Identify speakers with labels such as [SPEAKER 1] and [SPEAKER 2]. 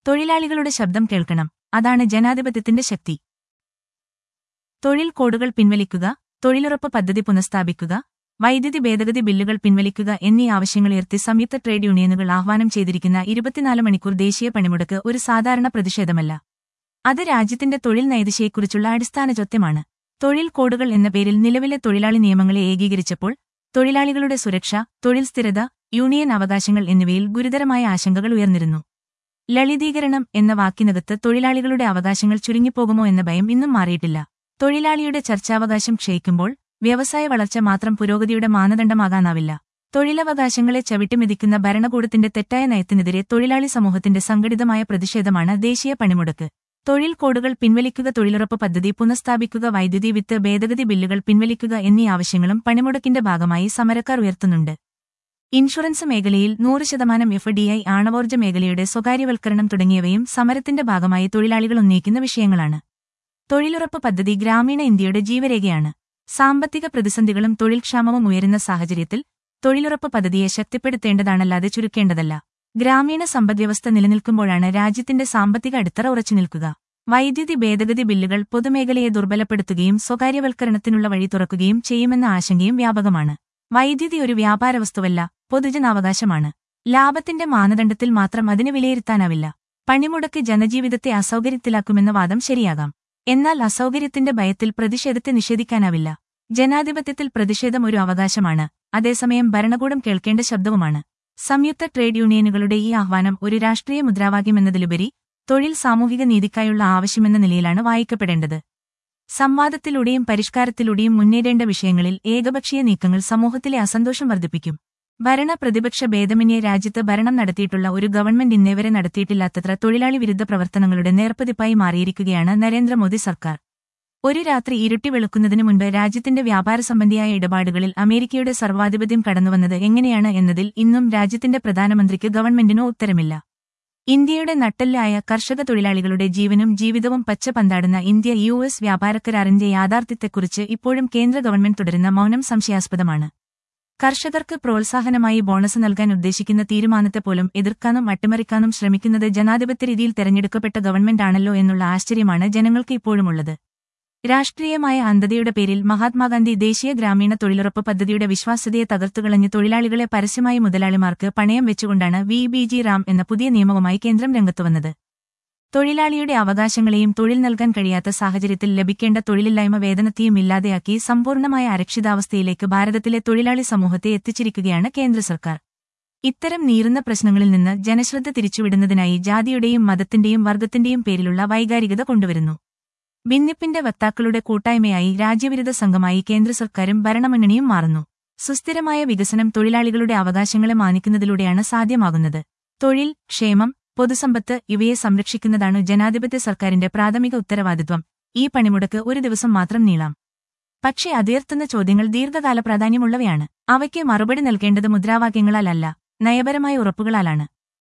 [SPEAKER 1] തൊഴിലാളികളുടെ ശബ്ദം കേൾക്കണം അതാണ് ജനാധിപത്യത്തിന്റെ ശക്തി തൊഴിൽ കോഡുകൾ പിൻവലിക്കുക തൊഴിലുറപ്പ് പദ്ധതി പുനഃസ്ഥാപിക്കുക വൈദ്യുതി ഭേദഗതി ബില്ലുകൾ പിൻവലിക്കുക എന്നീ ആവശ്യങ്ങളുയർത്തി സംയുക്ത ട്രേഡ് യൂണിയനുകൾ ആഹ്വാനം ചെയ്തിരിക്കുന്ന ഇരുപത്തിനാല് മണിക്കൂർ ദേശീയ പണിമുടക്ക് ഒരു സാധാരണ പ്രതിഷേധമല്ല അത് രാജ്യത്തിന്റെ തൊഴിൽ നൈതിശയെക്കുറിച്ചുള്ള അടിസ്ഥാന ചോദ്യമാണ് തൊഴിൽ കോഡുകൾ എന്ന പേരിൽ നിലവിലെ തൊഴിലാളി നിയമങ്ങളെ ഏകീകരിച്ചപ്പോൾ തൊഴിലാളികളുടെ സുരക്ഷ തൊഴിൽ സ്ഥിരത യൂണിയൻ അവകാശങ്ങൾ എന്നിവയിൽ ഗുരുതരമായ ആശങ്കകൾ ഉയർന്നിരുന്നു ലളിതീകരണം എന്ന വാക്കിനകത്ത് തൊഴിലാളികളുടെ അവകാശങ്ങൾ ചുരുങ്ങിപ്പോകുമോ എന്ന ഭയം ഇന്നും മാറിയിട്ടില്ല തൊഴിലാളിയുടെ ചർച്ചാവകാശം ക്ഷയിക്കുമ്പോൾ വ്യവസായ വളർച്ച മാത്രം പുരോഗതിയുടെ മാനദണ്ഡമാകാനാവില്ല തൊഴിലവകാശങ്ങളെ ചവിട്ടിമെതിക്കുന്ന ഭരണകൂടത്തിന്റെ തെറ്റായ നയത്തിനെതിരെ തൊഴിലാളി സമൂഹത്തിന്റെ സംഘടിതമായ പ്രതിഷേധമാണ് ദേശീയ പണിമുടക്ക് തൊഴിൽ കോഡുകൾ പിൻവലിക്കുക തൊഴിലുറപ്പ് പദ്ധതി പുനഃസ്ഥാപിക്കുക വൈദ്യുതി വിത്ത് ഭേദഗതി ബില്ലുകൾ പിൻവലിക്കുക എന്നീ ആവശ്യങ്ങളും പണിമുടക്കിന്റെ ഭാഗമായി സമരക്കാർ ഉയർത്തുന്നുണ്ട് ഇൻഷുറൻസ് മേഖലയിൽ നൂറ് ശതമാനം എഫ് ഡിഐ ആണവോർജ്ജ മേഖലയുടെ സ്വകാര്യവൽക്കരണം തുടങ്ങിയവയും സമരത്തിന്റെ ഭാഗമായി തൊഴിലാളികൾ ഉന്നയിക്കുന്ന വിഷയങ്ങളാണ് തൊഴിലുറപ്പ് പദ്ധതി ഗ്രാമീണ ഇന്ത്യയുടെ ജീവരേഖയാണ് സാമ്പത്തിക പ്രതിസന്ധികളും തൊഴിൽക്ഷാമവും ഉയരുന്ന സാഹചര്യത്തിൽ തൊഴിലുറപ്പ് പദ്ധതിയെ ശക്തിപ്പെടുത്തേണ്ടതാണല്ലാതെ ചുരുക്കേണ്ടതല്ല ഗ്രാമീണ സമ്പദ്വ്യവസ്ഥ നിലനിൽക്കുമ്പോഴാണ് രാജ്യത്തിന്റെ സാമ്പത്തിക അടിത്തറ ഉറച്ചുനിൽക്കുക വൈദ്യുതി ഭേദഗതി ബില്ലുകൾ പൊതുമേഖലയെ ദുർബലപ്പെടുത്തുകയും സ്വകാര്യവൽക്കരണത്തിനുള്ള വഴി തുറക്കുകയും ചെയ്യുമെന്ന ആശങ്കയും വ്യാപകമാണ് വൈദ്യുതി ഒരു വ്യാപാര വസ്തുവല്ല പൊതുജനാവകാശമാണ് ലാഭത്തിന്റെ മാനദണ്ഡത്തിൽ മാത്രം അതിനെ വിലയിരുത്താനാവില്ല പണിമുടക്ക് ജനജീവിതത്തെ അസൗകര്യത്തിലാക്കുമെന്ന വാദം ശരിയാകാം എന്നാൽ അസൗകര്യത്തിന്റെ ഭയത്തിൽ പ്രതിഷേധത്തെ നിഷേധിക്കാനാവില്ല ജനാധിപത്യത്തിൽ പ്രതിഷേധം ഒരു അവകാശമാണ് അതേസമയം ഭരണകൂടം കേൾക്കേണ്ട ശബ്ദവുമാണ് സംയുക്ത ട്രേഡ് യൂണിയനുകളുടെ ഈ ആഹ്വാനം ഒരു രാഷ്ട്രീയ മുദ്രാവാക്യമെന്നതിലുപരി തൊഴിൽ സാമൂഹിക നീതിക്കായുള്ള ആവശ്യമെന്ന നിലയിലാണ് വായിക്കപ്പെടേണ്ടത് സംവാദത്തിലൂടെയും പരിഷ്കാരത്തിലൂടെയും മുന്നേറേണ്ട വിഷയങ്ങളിൽ ഏകപക്ഷീയ നീക്കങ്ങൾ സമൂഹത്തിലെ അസന്തോഷം വർദ്ധിപ്പിക്കും ഭരണ പ്രതിപക്ഷ ഭേദമന്യേ രാജ്യത്ത് ഭരണം നടത്തിയിട്ടുള്ള ഒരു ഗവൺമെന്റ് ഇന്നേവരെ നടത്തിയിട്ടില്ലാത്തത്ര തൊഴിലാളി വിരുദ്ധ പ്രവർത്തനങ്ങളുടെ നേർപ്പതിപ്പായി മാറിയിരിക്കുകയാണ് നരേന്ദ്രമോദി സർക്കാർ ഒരു രാത്രി ഇരുട്ടി വെളുക്കുന്നതിനു മുൻപ് രാജ്യത്തിന്റെ വ്യാപാര സംബന്ധിയായ ഇടപാടുകളിൽ അമേരിക്കയുടെ സർവാധിപത്യം കടന്നുവന്നത് എങ്ങനെയാണ് എന്നതിൽ ഇന്നും രാജ്യത്തിന്റെ പ്രധാനമന്ത്രിക്ക് ഗവൺമെന്റിനോ ഉത്തരമില്ല ഇന്ത്യയുടെ നട്ടെല്ലായ കർഷക തൊഴിലാളികളുടെ ജീവനും ജീവിതവും പച്ച പന്താടുന്ന ഇന്ത്യ യു എസ് വ്യാപാരക്കരാറിന്റെ യാഥാർത്ഥ്യത്തെക്കുറിച്ച് ഇപ്പോഴും കേന്ദ്ര ഗവൺമെന്റ് തുടരുന്ന മൗനം സംശയാസ്പദമാണ് കർഷകർക്ക് പ്രോത്സാഹനമായി ബോണസ് നൽകാൻ ഉദ്ദേശിക്കുന്ന തീരുമാനത്തെ പോലും എതിർക്കാനും അട്ടിമറിക്കാനും ശ്രമിക്കുന്നത് ജനാധിപത്യ രീതിയിൽ തെരഞ്ഞെടുക്കപ്പെട്ട ഗവൺമെന്റാണല്ലോ എന്നുള്ള ആശ്ചര്യമാണ് ജനങ്ങൾക്ക് ഇപ്പോഴുമുള്ളത് രാഷ്ട്രീയമായ അന്ധതയുടെ പേരിൽ മഹാത്മാഗാന്ധി ദേശീയ ഗ്രാമീണ തൊഴിലുറപ്പ് പദ്ധതിയുടെ വിശ്വാസ്യതയെ തകർത്തുകളഞ്ഞ് തൊഴിലാളികളെ പരസ്യമായി മുതലാളിമാർക്ക് പണയം വെച്ചുകൊണ്ടാണ് വി ബി ജി റാം എന്ന പുതിയ നിയമവുമായി കേന്ദ്രം രംഗത്തുവന്നത് തൊഴിലാളിയുടെ അവകാശങ്ങളെയും തൊഴിൽ നൽകാൻ കഴിയാത്ത സാഹചര്യത്തിൽ ലഭിക്കേണ്ട തൊഴിലില്ലായ്മ വേതനത്തെയും ഇല്ലാതെയാക്കി സമ്പൂർണ്ണമായ അരക്ഷിതാവസ്ഥയിലേക്ക് ഭാരതത്തിലെ തൊഴിലാളി സമൂഹത്തെ എത്തിച്ചിരിക്കുകയാണ് കേന്ദ്ര സർക്കാർ ഇത്തരം നീറുന്ന പ്രശ്നങ്ങളിൽ നിന്ന് ജനശ്രദ്ധ തിരിച്ചുവിടുന്നതിനായി ജാതിയുടെയും മതത്തിന്റെയും വർഗത്തിന്റെയും പേരിലുള്ള വൈകാരികത കൊണ്ടുവരുന്നു ഭിന്നിപ്പിന്റെ വക്താക്കളുടെ കൂട്ടായ്മയായി രാജ്യവിരുദ്ധ സംഘമായി കേന്ദ്ര സർക്കാരും ഭരണമുന്നണിയും മാറുന്നു സുസ്ഥിരമായ വികസനം തൊഴിലാളികളുടെ അവകാശങ്ങളെ മാനിക്കുന്നതിലൂടെയാണ് സാധ്യമാകുന്നത് തൊഴിൽ ക്ഷേമം പൊതുസമ്പത്ത് ഇവയെ സംരക്ഷിക്കുന്നതാണ് ജനാധിപത്യ സർക്കാരിന്റെ പ്രാഥമിക ഉത്തരവാദിത്വം ഈ പണിമുടക്ക് ഒരു ദിവസം മാത്രം നീളാം പക്ഷേ അതുയർത്തുന്ന ചോദ്യങ്ങൾ ദീർഘകാല പ്രാധാന്യമുള്ളവയാണ് അവയ്ക്ക് മറുപടി നൽകേണ്ടത് മുദ്രാവാക്യങ്ങളാലല്ല നയപരമായ ഉറപ്പുകളാലാണ്